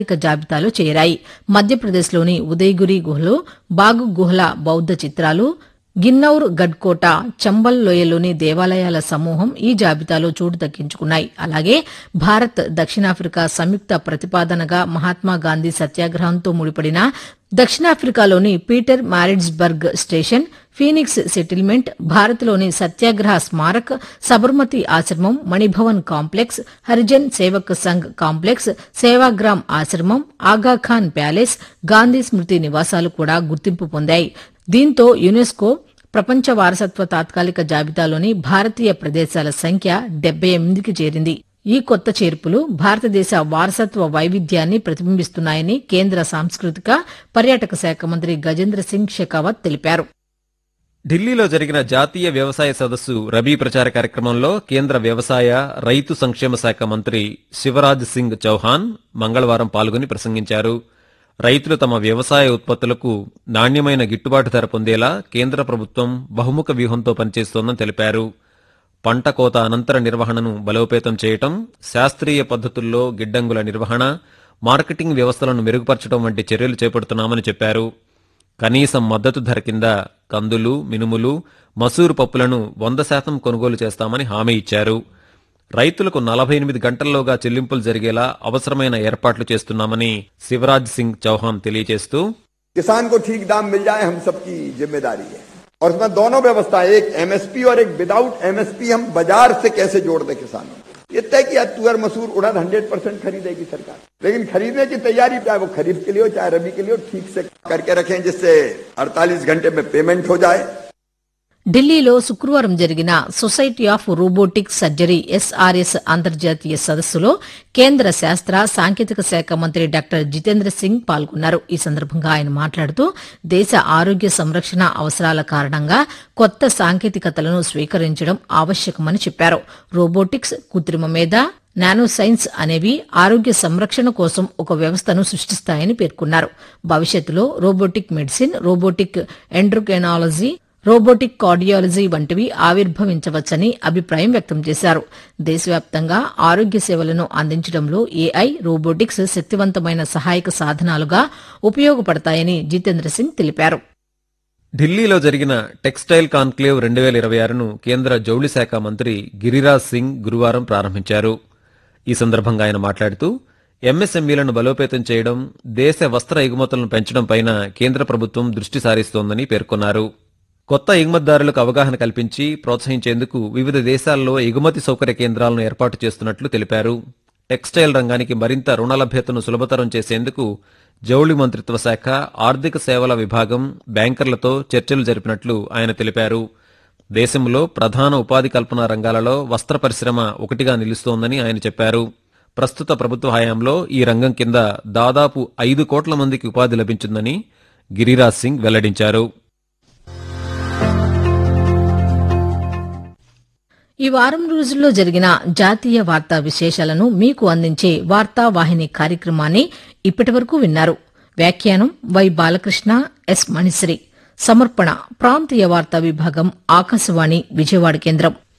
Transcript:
ఇక జాబితాలో చేరాయి మధ్యప్రదేశ్లోని ఉదయగిరి గుహలో బాగు గుహల బౌద్ధ చిత్రాలు గిన్నౌర్ గడ్కోట చంబల్ లోయలోని దేవాలయాల సమూహం ఈ జాబితాలో చోటు దక్కించుకున్నాయి అలాగే భారత్ దక్షిణాఫ్రికా సంయుక్త ప్రతిపాదనగా మహాత్మా గాంధీ సత్యాగ్రహంతో ముడిపడిన దక్షిణాఫ్రికాలోని Pietermaritzburg station Phoenix settlement భారత్లోని సత్యాగ్రహ స్మారక్ సబర్మతి ఆశ్రమం మణిభవన్ కాంప్లెక్స్ హరిజన్ సేవక్ సంఘ్ కాంప్లెక్స్ సేవాగ్రామ్ ఆశ్రమం ఆగాఖాన్ ప్యాలెస్ గాంధీ స్మృతి నివాసాలు కూడా గుర్తింపు పొందాయి దీంతో యునెస్కో ప్రపంచ వారసత్వ తాత్కాలిక జాబితాలోని భారతీయ ప్రదేశాల సంఖ్య డెబ్బై ఎనిమిదికి చేరింది ఈ కొత్త చేర్పులు భారతదేశ వారసత్వ వైవిధ్యాన్ని ప్రతిబింబిస్తున్నాయని కేంద్ర సాంస్కృతిక పర్యాటక శాఖ మంత్రి గజేంద్ర సింగ్ షెకావత్ తెలిపారు ఢిల్లీలో జరిగిన జాతీయ వ్యవసాయ సదస్సు రబీ ప్రచార కార్యక్రమంలో కేంద్ర వ్యవసాయ రైతు సంక్షేమ శాఖ మంత్రి శివరాజ్ సింగ్ చౌహాన్ మంగళవారం పాల్గొని ప్రసంగించారు రైతులు తమ వ్యవసాయ ఉత్పత్తులకు నాణ్యమైన గిట్టుబాటు ధర పొందేలా కేంద్ర ప్రభుత్వం బహుముఖ వ్యూహంతో పనిచేస్తోందని తెలిపారు పంట కోత అనంతర నిర్వహణను బలోపేతం చేయటం శాస్త్రీయ పద్ధతుల్లో గిడ్డంగుల నిర్వహణ మార్కెటింగ్ వ్యవస్థలను మెరుగుపరచడం వంటి చర్యలు చేపడుతున్నామని చెప్పారు కనీసం మద్దతు ధర కింద కందులు మినుములు మసూరు పప్పులను వంద శాతం కొనుగోలు చేస్తామని హామీ ఇచ్చారు రైతులకు నలభై ఎనిమిది గంటల్లోగా చెల్లింపులు జరిగేలా అవసరమైన ఏర్పాట్లు చేస్తున్నామని శివరాజ్ సింగ్ చౌహాన్ తెలియజేస్తూ किसान को ठीक दाम मिल जाए हम सबकी जिम्मेदारी है और इसमें दोनों व्यवस्था है एक एमएसपी और एक विदाउट एमएसपी हम बाजार से कैसे जोड़ दें किसानों को ये तय किया तुअर मसूर उड़द हंड्रेड परसेंट खरीदेगी सरकार लेकिन खरीदने की तैयारी चाहे वो खरीफ के लिए हो चाहे रबी के लिए हो ठीक से करके रखें जिससे 48 घंटे में पेमेंट हो जाए ఢిల్లీలో శుక్రవారం జరిగిన society of robotic surgery SRS అంతర్జాతీయ సదస్సులో కేంద్ర శాస్త్ర సాంకేతిక శాఖ మంత్రి డాక్టర్ జితేంద్ర సింగ్ పాల్గొన్నారు ఈ సందర్భంగా ఆయన మాట్లాడుతూ దేశ ఆరోగ్య సంరక్షణ అవసరాల కారణంగా కొత్త సాంకేతికతలను స్వీకరించడం ఆవశ్యకమని చెప్పారు రోబోటిక్స్ కృత్రిమ మేధ నానో సైన్స్ అనేవి ఆరోగ్య సంరక్షణ కోసం ఒక వ్యవస్థను సృష్టిస్తాయని పేర్కొన్నారు భవిష్యత్తులో robotic medicine robotic endocrinology robotic cardiology వంటివి ఆవిర్భవించవచ్చని అభిప్రాయం వ్యక్తం చేశారు దేశవ్యాప్తంగా ఆరోగ్య సేవలను అందించడంలో ఏఐ రోబోటిక్స్ శక్తివంతమైన సహాయక సాధనాలుగా ఉపయోగపడతాయని జితేంద్ర సింగ్ తెలిపారు ఢిల్లీలో జరిగిన టెక్స్టైల్ కాన్క్లేవ్ రెండు వేల ఇరవై ఆరును కేంద్ర జౌళి శాఖ మంత్రి గిరిరాజ్ సింగ్ గురువారం ప్రారంభించారు ఈ సందర్భంగా ఆయన మాట్లాడుతూ ఎంఎస్ఎంఈలను బలోపేతం చేయడం దేశ వస్త్ర ఎగుమతులను పెంచడం పైన కేంద్ర ప్రభుత్వం దృష్టి సారిస్తోందని పేర్కొన్నారు కొత్త ఎగుమతిదారులకు అవగాహన కల్పించి ప్రోత్సహించేందుకు వివిధ దేశాల్లో ఎగుమతి సౌకర్య కేంద్రాలను ఏర్పాటు చేస్తున్నట్లు తెలిపారు టెక్స్టైల్ రంగానికి మరింత రుణ లభ్యతను సులభతరం చేసేందుకు జౌళి మంత్రిత్వ శాఖ ఆర్థిక సేవల విభాగం బ్యాంకర్లతో చర్చలు జరిపినట్లు ఆయన తెలిపారు దేశంలో ప్రధాన ఉపాధి కల్పన రంగాలలో వస్త్ర పరిశ్రమ ఒకటిగా నిలుస్తోందని ఆయన చెప్పారు ప్రస్తుత ప్రభుత్వ హయాంలో ఈ రంగం కింద దాదాపు ఐదు కోట్ల మందికి ఉపాధి లభించిందని గిరిరాజ్ సింగ్ వెల్లడించారు ఈ వారం రోజుల్లో జరిగిన జాతీయ వార్తా విశేషాలను మీకు అందించే వార్తా వాహిని కార్యక్రమాన్ని ఇప్పటివరకు విన్నారు వ్యాఖ్యానం వై బాలకృష్ణ ఎస్ మణిశ్రీ సమర్పణ ప్రాంతీయ వార్తా విభాగం ఆకాశవాణి విజయవాడ కేంద్రం